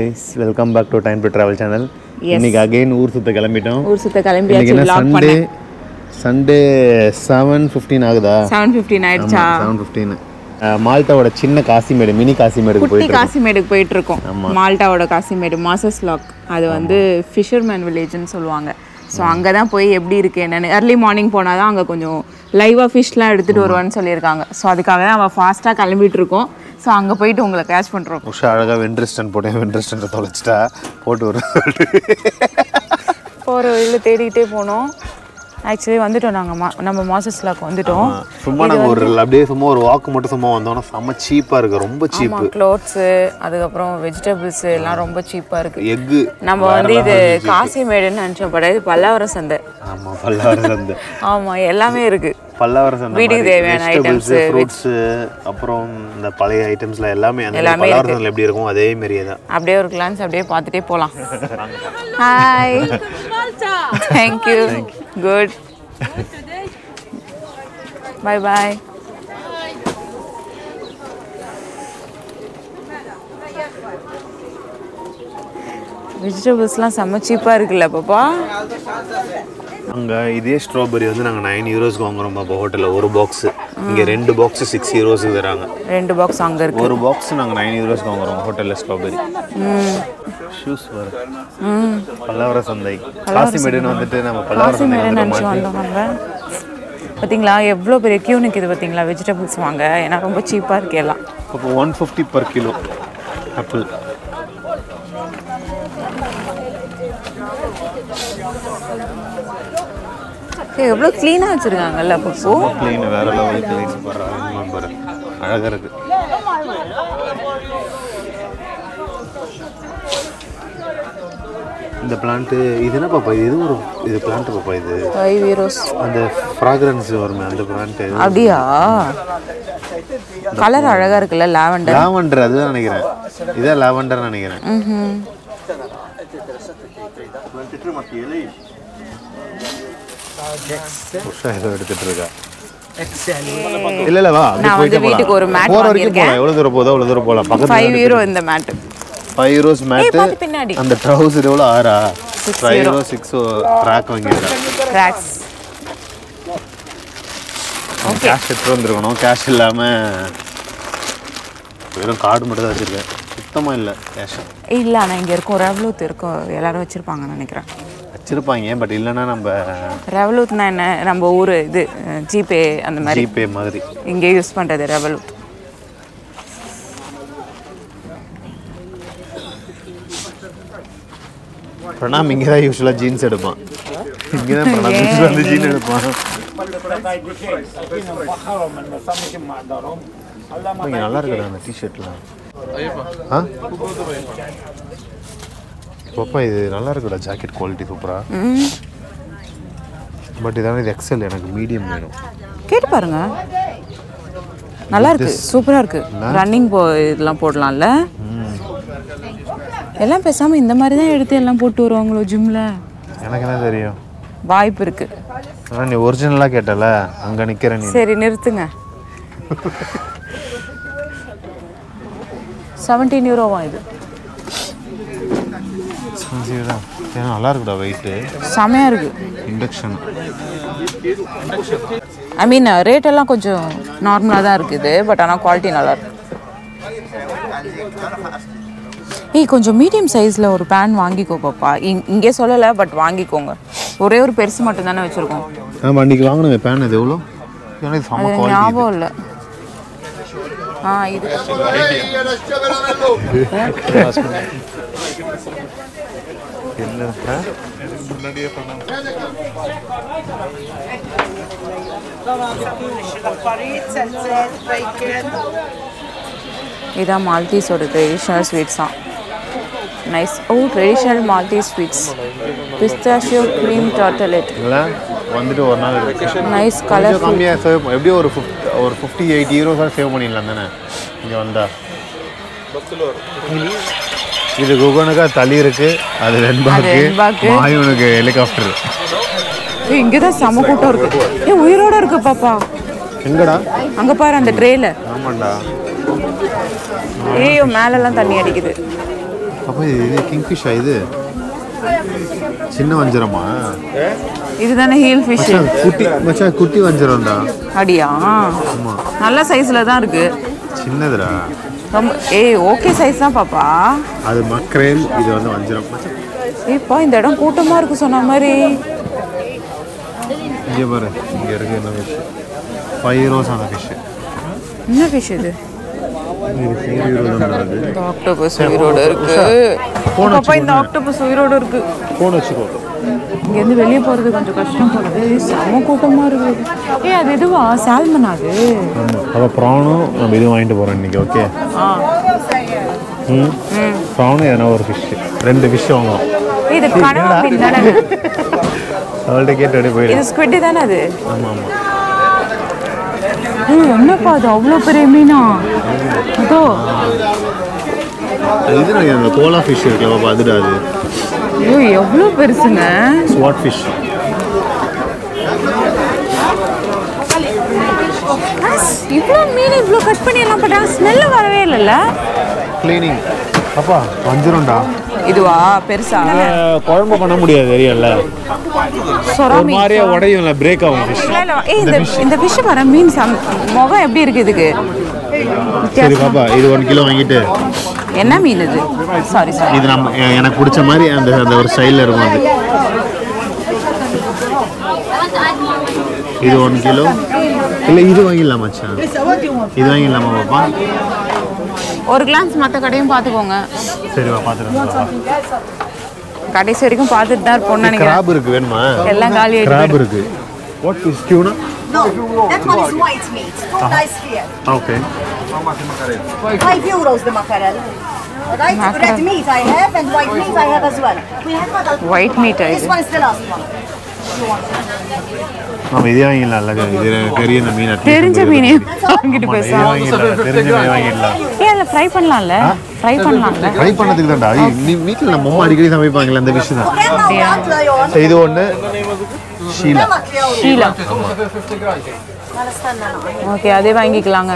Guys welcome back to time to travel channel இன்னைக்கு again ஊர் சுத்த கிளம்பிட்டோம் ஊர் சுத்த இன்னைக்கு கிளம்பியாச்சு என்ன vlog சண்டே பண்ணேன் சண்டே செவன் ஃபிஃப்டீன் ஆகுதா செவன் ஃபிஃப்டின் ஆயிடுச்சா செவன் ஃபிஃப்டீன் மால்ட்டாவோட சின்ன காசிமேடு மினி காசிமேடுக்கு குட்டி போயிட்டு இருக்கோம். காசிமேடுக்கு போயிட்டு இருக்கோம் மால்ட்டாவோட காசிமேடு மாசஸ் லாக் அது வந்து ஃபிஷர்மேன் வில்லேஜ்னு சொல்லுவாங்க ஸோ அங்கே தான் போய் எப்படி இருக்கு என்னன்னு early மார்னிங் போனால் தான் அங்கே கொஞ்சம் லைவாக ஃபிஷ்லாம் எடுத்துகிட்டு வருவான்னு சொல்லியிருக்காங்க ஸோ அதுக்காக தான் அவள் ஃபாஸ்ட்டாக கிளம்பிட்டு இருக்கோம் ஸோ அங்கே போயிட்டு உங்களை கேட்ச் பண்ணுறோம் உஷா அழகாக வென்ட்ரிஸ்டன் போட்டேன் வென்ட்ரிஸ்டன் தொலைச்சிட்டா போட்டு ஒரு போகிற வழியில் தேடிக்கிட்டே போனோம் ஆக்சுவலி வந்துட்டோம் நாங்கள் மா நம்ம மாசஸ் லாக் வந்துட்டோம் சும்மா நாங்கள் ஒரு அப்படியே சும்மா ஒரு வாக்கு மட்டும் சும்மா வந்தோம்னா செம்ம சீப்பாக இருக்குது ரொம்ப சீப்பு ஆமாம் க்ளோத்ஸு அதுக்கப்புறம் வெஜிடபிள்ஸ் எல்லாம் ரொம்ப சீப்பாக இருக்குது எக்கு நம்ம வந்து இது காசிமேடுன்னு நினச்சோம் பட் இது பல்லாவரம் சந்தை ஆமாம் பல்லாவர சந்தை ஆமாம் எல்லாமே இருக்கு பல்லாவர சந்தை வீட்டுக்கு தேவையான வெஜிடபிள்ஸ் ஃப்ரூட்ஸு அப்புறம் இந்த பழைய ஐட்டம்ஸ்ல எல்லாமே அந்த எல்லாமே பல்லாவர சந்தையில் எப்படி இருக்கும் அதே மாதிரியே தான் அப்படியே ஒரு கிளான்ஸ் அப்படியே பார்த்துட்டே போகலாம் hi thank you good bye bye வெஜிடபிள்ஸ்லாம் செம்ம சீப்பாக இருக்குல்ல பாப்பா அங்கே இதே ஸ்ட்ராபெரி வந்து நாங்கள் நைன் யூரோஸ்க்கு வாங்குறோம் பாப்பா ஹோட்டலில் ஒரு பாக்ஸு இங்கே ரெண்டு பாக்ஸு சிக்ஸ் யூரோஸுக்கு தராங்க ரெண்டு பாக்ஸ் அங்கே இருக்கு ஒரு பாக்ஸ் நாங்கள் நைன் யூரோஸ்க்கு வாங்குறோம் ஹோட்டலில் ஸ்ட்ராபெரி ஷூஸ் வர பல்லாவர சந்தை காசிமேடுன்னு வந்துட்டு நம்ம பல்லாவர சந்தை காசிமேடு நினச்சி வந்தோம் நம்ம பார்த்தீங்களா எவ்வளோ பெரிய கியூ நிற்கிது பார்த்தீங்களா வெஜிடபிள்ஸ் வாங்க ஏன்னா ரொம்ப சீப்பாக இருக்கு எல்லாம் அப்போ one fifty per kilo apple ஏய், எவ்வளோ க்ளீனாக வச்சுருக்காங்கல்ல பப்பு க்ளீன் வேற லெவலுக்கு லைட்ஸ் போடுறாங்க பாரு அழகாக இருக்கு இந்த பிளான்ட்டு இது என்ன பாப்பா இது ஒரு இது பிளான்ட் பாப்பா இது ஃபைவ் ஹீரோஸ் அந்த ஃப்ராக்ரன்ஸ் வருமே அந்த பிளான்ட்டு அப்படியா கலர் அழகாக இருக்குல்ல லாவெண்டர் லாவெண்டர் அதுதான் நினைக்கிறேன் இதான் லாவெண்டர் நினைக்கிறேன் ம் உஷா ஏதோ எடுத்துட்டு இருக்கா இல்ல இல்ல வா அப்படியே நான் வந்து போயிட்டே வீட்டுக்கு ஒரு போலாம். mat போற வரைக்கும் வாங்கியிருக்கேன். போலாம் எவ்வளவு தூரம் போதோ அவ்வளவு தூரம் போலாம் பக்கத்துல ஃபைவ் ஹீரோ இந்த மேட்டு ஃபைவ் யூரோஸ் மேட்டு பார்த்து பின்னாடி. அந்த ட்ரௌசர் எவ்வளோ ஆறா ஃபைவ் யூரோ சிக்ஸ் ட்ராக் வாங்கியிருக்கேன் ட்ராக்ஸ் கேஷ் எடுத்து வந்திருக்கணும் கேஷ் இல்லாமல் வெறும் கார்டு மட்டும் தான் வச்சுருக்கேன் சுத்தமாக இல்லை கேஷ் இல்லை ஆனால் இங்கே இருக்கும் ரெவலூத் இருக்கும் எல்லாரும் வச்சுருப்பாங்கன்னு நினைக்கிறேன் வச்சுருப்பாங்க பட் இல்லைன்னா நம்ம ரெவலூத்னா என்ன நம்ம ஊர் இது ஜிபே அந்த மாதிரி ஜிபே மாதிரி இங்கே யூஸ் பண்ணுறது ரெவலூத் பிரணாம் இங்கே தான் யூஸ்வலாக ஜீன்ஸ் எடுப்பான் இங்கே தான் பிரணாம் யூஸ்வலாக வந்து ஜீன் எடுப்பான் இங்கே நல்லா இருக்குடா அந்த டிஷர்ட்லாம் ஆ பாப்பா இது நல்லா இருக்குடா ஜாக்கெட் குவாலிட்டி சூப்பரா ம் பட் இதான இது எக்ஸல் எனக்கு மீடியம் வேணும் கேட்டு பாருங்க நல்லா இருக்கு சூப்பராக இருக்கு ரன்னிங் போ இதெல்லாம் போடலாம்ல எல்லாம் பேசாமல் இந்த மாதிரி தான் எடுத்து எல்லாம் போட்டு வருவாங்களோ ஜிம்மில் எனக்கு என்ன தெரியும் வாய்ப்பு இருக்கு ஆனால் நீ ஒரிஜினலாக கேட்டல அங்கே நிற்கிற நீ சரி நிறுத்துங்க செவன்டீன் யூரோவா இது expensive தான் ஏன்னா நல்லா இருக்குடா வெயிட்டு செமையாக இருக்கு இண்டக்ஷன் ஐ மீன் ரேட் எல்லாம் கொஞ்சம் நார்மலாக தான் இருக்குது பட் ஆனால் குவாலிட்டி நல்லா இருக்கு ஏய் கொஞ்சம் மீடியம் சைஸில் ஒரு பேன் வாங்கிக்கோ பாப்பா இங் இங்கே சொல்லலை பட் வாங்கிக்கோங்க ஒரே ஒரு பெருசு மட்டும் தானே வச்சுருக்கோம் ஆமாம் அன்றைக்கி வாங்கினேன் பேன் இது எவ்வளோ ஏன்னா இது செம்ம அது குவாலிட்டி ஞாபகம் இல்லை ஆ இது இதான் மால்தீஸோட ட்ரெடிஷ்னல் ஸ்வீட்ஸ் தான் nice oh traditional Maltese sweets pistachio cream tartlet இல்லை வந்துட்டு ஒரு நாள் இருக்கு நைஸ் கொஞ்சம் கலர் கம்மியாக சேவ் எப்படியும் ஒரு ஃபிஃப்ட் ஒரு ஃபிஃப்டி எயிட்டி யூரோஸாக சேவ் பண்ணிடலாம் தானே இங்கே வந்தா இது குகனுக்கா தளி இருக்கு அது வெண்பாக்கு வெண்பாக்கு. மாயுனுக்கு ஹெலிகாப்டர் இங்கே தான் செம கூட்டம் இருக்கு ஏ உயிரோட இருக்கு பாப்பா எங்கடா அங்கே பாரு அந்த ட்ரேல ஆமாண்டா ஏயோ மேலெல்லாம் தண்ணி அடிக்குது அப்போ இது கிங்ஃபிஷா இது சின்ன வஞ்சரமா இதுதானே ஹீல் ஃபிஷ் மச்சான் குட்டி மச்சான் குட்டி வஞ்சரம்டா அடியா ஆமா நல்ல சைஸ்ல தான் இருக்கு சின்னதுடா ரொம்ப ஏய் ஓகே சைஸ் தான் பாப்பா அது மக்ரேல் இது வந்து வஞ்சரம் மச்சான் ஏப்பா இந்த இடம் கூட்டமா இருக்கு சொன்ன மாதிரி இங்கே பாரு இங்கே இருக்கு என்ன ஃபிஷ் ஃபைவ் ரோஸ் ஆன ஃபிஷ் என்ன ஃபிஷ் இது இது ஃபோர் யூரோ தான் அது இந்த ஆக்டோபஸ் உயிரோட இருக்கு பாப்பா இந்த ஆக்டோபஸ் உயிரோட இருக்கு ஃபோன் வச்சுக்கோ இங்கேருந்து வெளியே போகிறது கொஞ்சம் கஷ்டம் போகிறது செம கூட்டமாக இருக்குது ஏய் அது இதுவா சால்மன் அது ஆமாம் அப்போ ப்ரானும் நம்ம இதுவும் வாங்கிட்டு போகிறோம் இன்னைக்கு ஓகே ஆ ம் ப்ரானும் எதனா ஒரு ஃபிஷ் ரெண்டு ஃபிஷ் வாங்குவோம் ஏய், இது கனவா மீன் தானே அவள்கிட்ட கேட்டு அப்படியே போயிடு இது ஸ்குவிட் தானே அது ஆமாம் ஆமாம் ஏய் என்னப்பா அது அவ்வளோ பெரிய மீனா அதோ இது நான் அந்த கோலா ஃபிஷ் இருக்குல்ல பாப்பா அதுடா அது ஐயோ எவ்வளோ பெருசுங்க ஸ்வாட் ஃபிஷ் இவ்வளோ மீன் இவ்வளோ கட் பண்ணி எல்லாம் பண்ணுறாங்க ஸ்மெல்லு வரவே இல்லைல்ல க்ளீனிங் அப்பா வஞ்சிரம்டா இதுவா பெருசா குழம்பு பண்ண முடியாது தெரியல சொரா ஒரு மீன் மாதிரியே உடையும்ல பிரேக் ஆகும் ஃபிஷ் இல்ல, இல்ல. ஏய் இந்த இந்த ஃபிஷ் வர மீன் சம் முகம் எப்படி இருக்கு இதுக்கு சரி பாப்பா இது ஒன் கிலோ வாங்கிட்டு என்ன மீன் இது சாரி சாரி இது நம்ம எ- எனக்கு பிடிச்ச மாதிரி அந்த அந்த ஒரு ஸ்டைலில் இருக்கும் அது இது ஒன் கிலோ இல்லை இது வாங்கிடலாம் மச்சான் இது வாங்கிடலாமா பாப்பா ஒரு கிளான்ஸ் மற்ற கடையும் பார்த்துக்கோங்க சரி வா பார்த்துக்கலாம் கடைசி வரைக்கும் பார்த்துட்டு தான் இருப்போம்னு நினைக்கிறேன் கிராப் இருக்கு வேணுமா எல்லாம் காலி ஆயிட்டு கிராப் இருக்கு what is tuna No, that one is white meat. Two nice here. Okay Five euros the mackerel. Right? Mackerel. Red meat I have and white meat I have as well. We have other. White meat This இது one is the last one. நம்ம இதே வாங்கிடலாம் இல்லை இது எனக்கு தெரிய இந்த மீன் atleast தெரிஞ்ச உங்களுக்கு மீனே தெரியும். வாங்கிட்டு ஆமா, இதே பேசலாம் வாங்கிடலாம் தெரிஞ்ச மீன் வாங்கிடலாம் ஏன் அதில் ஃப்ரை பண்ணலாம்ல ஃப்ரை பண்ணலாம்ல ட்ரை பண்ணதுக்கு தான்டா நீ வீட்டில் நம்ம அம்மா அடிக்கடி சமைப்பாங்கல்ல அந்த விஷயம் தான் Okay, now Yeah. that Leon. சரி, இது ஒன்று ஷீலா Lemak Leon. ஷீலா Understand now. ஓகே அதே வாங்கிக்கலாங்க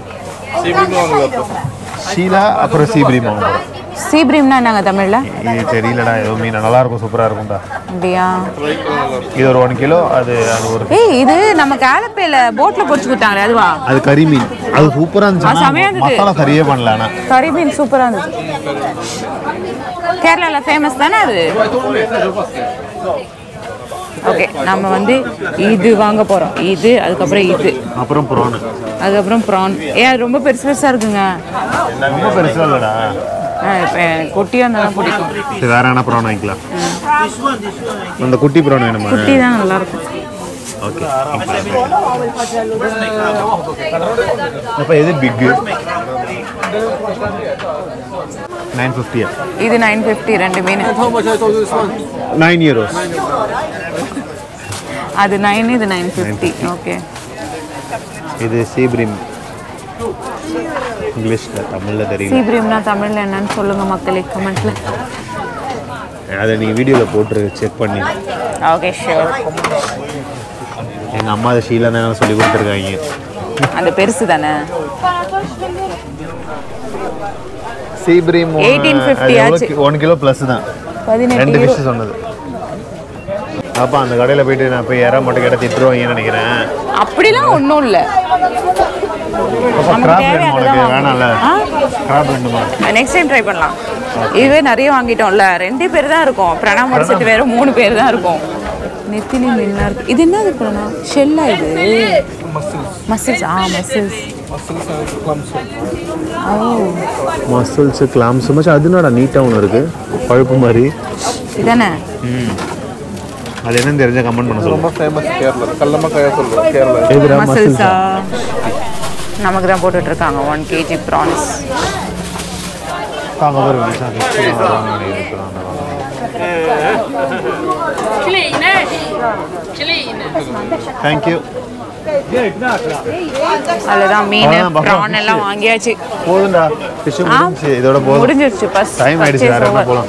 ஷீலா அப்புறம் சீப்ரீம் வாங்குவோம் சீப்ரீம்னா என்னங்க தமிழ்ல இது தெரியலடா ஏதோ மீன் நல்லா இருக்கும் சூப்பராக இருக்கும்டா அப்படியா இது ஒரு ஒன் கிலோ அது அது ஒரு ஏய் இது நம்ம கேலப்பேல போட்ல பொரிச்சு கொடுத்தாங்களே அதுவா அது கறி மீன் அது சூப்பராக ஆ, இருந்துச்சு செமையா ஆனா இருந்தது. மசாலா சரியே பண்ணல ஆனால் கறி மீன் சூப்பரா இருந்துச்சு கேரளால ஃபேமஸ் தானே அது ஓகே நம்ம வந்து இது வாங்க போறோம் இது அதுக்கப்புறம் இது அப்புறம் ப்ரான் அதுக்கப்புறம் ப்ரான் ஏ அது ரொம்ப பெருசு பெருசா இருக்குங்க ரொம்ப பெருசாக இல்லைடா ஆ, இப்ப எனக்கு குட்டியா இருந்தா தான் பிடிக்கும் சரி வேற என்ன ப்ரான் வாங்கிக்கலாம் அந்த குட்டி ப்ரான் வேணுமா குட்டி தான் நல்லா இருக்கும் ஓகே அப்போ எது பிக்கு நைன் ஃபிஃப்டியா இது நைன் ஃபிஃப்டி ரெண்டு மீன் நைன் யூரோஸ் அது நைன் இது நைன் ஃபிஃப்டி ஓகே இது சீப்ரீம் இங்கிலீஷில் தமிழில் தெரியல சீப்ரீம்னா தமிழ்ல என்னன்னு சொல்லுங்க மக்களே கமெண்ட்ல அதை நீங்கள் வீடியோவில் போட்டுரு செக் பண்ணி ஓகே ஷூர் எங்கள் அம்மா அதை ஷீலா தான் சொல்லி கொடுத்துருக்காங்க அந்த பெருசு தானே சீப்ரீம் 1850 ஆச்சு. ஒன் கிலோ ப்ளஸ் தான் பதினெட்டு ரெண்டு euro. ஃபிஷ் சொன்னது அப்போ அந்த கடையில் போயிட்டு நான் போய் இற மட்டும் கேட்டால் திட்டுருவாங்கன்னு நினைக்கிறேன் அப்படிலாம் ஒன்றும் இல்லை அப்போ நமக்கு கிராப் தேவையானதை வேணுமா உனக்கு வாங்கணும். வேணாம்ல ஆ? கிராப் வேணுமா நெக்ஸ்ட் டைம் ட்ரை பண்ணலாம் இதுவே நிறைய வாங்கிட்டோம்ல ரெண்டு பேர் தான் இருக்கும் பிரணா முடிச்சிட்டு வேற மூணு பேர் தான் இருக்கும் நெத்திலி மீன்லாம் இருக்கு இது என்னது பிரணா ஷெல்லா இது மசில்ஸ் ஆ மசில்ஸ் ஓ மசில்ஸ் கிளாம்ஸ் மச்சான் அது என்னடா நீட்டாக ஒன்று இருக்குது பழுப்பு மாதிரி இதானே அது என்னன்னு தெரிஞ்சா கமெண்ட் பண்ண சொல்லுங்க ஃபேமஸ் கேரளா கல்லமக்காயா சொல்லுவோம் கேரளா எதுடா மசில்ஸா நமக்கு தான் போட்டுட்டு இருக்காங்க ஒன் கேஜி ப்ரான்ஸ் தாங்க ஒரு நிமிஷம் தேங்க்யூ அதுதான் மீன் அவ்வளவுதான், பக்கம் ப்ரான் எல்லாம் வாங்கியாச்சு போதும்டா ஃபிஷ் ஆ, முடிஞ்சுச்சு இதோட போதும் முடிஞ்சிருச்சு பஸ் டைம் ஆயிடுச்சு வேற என்ன போகலாம்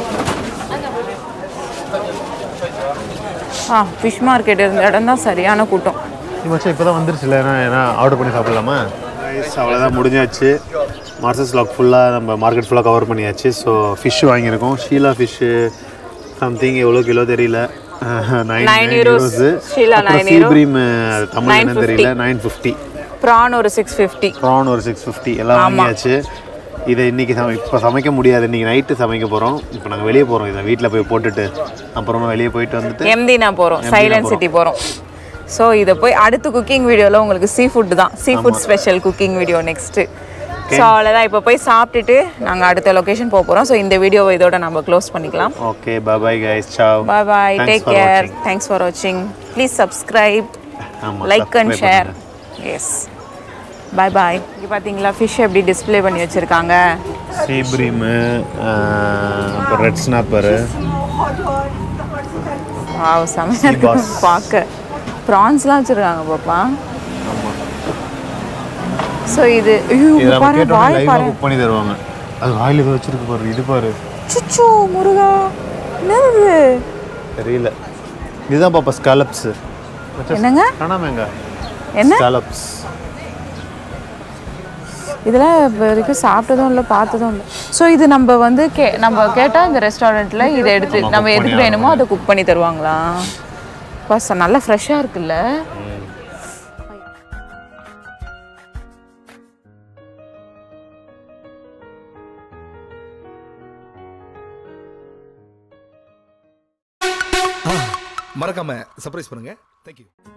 ஆ ஃபிஷ் மார்க்கெட் இருந்த இடம் தான் சரியான கூட்டம் மச்சான் இப்போ தான் வந்துருச்சுல ஏன்னா ஏன்னா ஆர்டர் பண்ணி சாப்பிடலாமா அவ்வளோதான் முடிஞ்சாச்சு மார்சஸ் லாக் ஃபுல்லாக நம்ம மார்க்கெட் ஃபுல்லாக கவர் பண்ணியாச்சு ஸோ ஃபிஷ் வாங்கியிருக்கோம் ஷீலா ஃபிஷ்ஷு சம்திங் எவ்வளோ கிலோ தெரியல நைன் Nine euros. ஷீலா nine euro. சீப்ரீம் தமிழ் என்னன்னு தெரியல நைன் ஃபிஃப்டி ப்ரான் ஒரு சிக்ஸ் ஃபிஃப்டி ப்ரான் ஒரு சிக்ஸ் ஃபிஃப்டி எல்லாம் வாங்கியாச்சு இதை இன்னைக்கு சமை இப்போ சமைக்க முடியாது இன்னைக்கு நைட்டு சமைக்க போகிறோம் இப்போ நாங்கள் வெளியே போகிறோம் இதை வீட்டில் போய் போட்டுட்டு அப்புறமா வெளியே போயிட்டு வந்துட்டு எம்தினா போகிறோம் சைலண்ட் சிட்டி போகிறோம் ஸோ இதை போய் அடுத்த குக்கிங் வீடியோவில் உங்களுக்கு சீ ஃபுட் தான் seafood special cooking video next so அவ்வளோதான் இப்போ போய் சாப்பிட்டுட்டு நாங்கள் அடுத்த லொக்கேஷன் போக போகிறோம் ஸோ இந்த வீடியோவை இதோட நம்ம க்ளோஸ் பண்ணிக்கலாம் okay bye guys ciao bye bye Thanks take for care watching. Thanks for வாட்சிங் ப்ளீஸ் சப்ஸ்கிரைப் ஆமாம் like and share yes bye bye இங்கே பார்த்தீங்களா ஃபிஷ் எப்படி டிஸ்ப்ளே பண்ணி வச்சுருக்காங்க சீப்ரீமு அப்புறம் ரெட் ஸ்னாப்பரு வாவ் செமையாக இருக்கு boss. பார்க்க ப்ரான்ஸ்லாம் வச்சுருக்காங்க பாப்பா ஸோ இது ஐயோ, இது நம்ம பாரு கேட்டோம்னா வாய் லைவாக பாரு புக் பண்ணி தருவாங்க அது வாயில் ஏதோ வச்சிருக்கு பாரு இது பாரு சுச்சோ முருகா என்னது இது? தெரியல இதுதான் பாப்பா ஸ்காலப்ஸ் என்னங்க காணாமங்க என்ன ஸ்காலப்ஸ் இதெல்லாம் இப்போ வரைக்கும் சாப்பிட்டதும் இல்லை பார்த்ததும் இல்லை ஸோ இது நம்ம வந்து கே நம்ம கேட்டால் இந்த ரெஸ்டாரண்ட்டில் இதை எடுத்து ஆமா, நம்ம cook எதுக்கு பண்ணி வேணுமோ அதை குக் பண்ணி தருவாங்களா பஸ் நல்லா ஃப்ரெஷ்ஷாக இருக்குல்ல மறக்காம சர்ப்ரைஸ் பண்ணுங்க தேங்க்யூ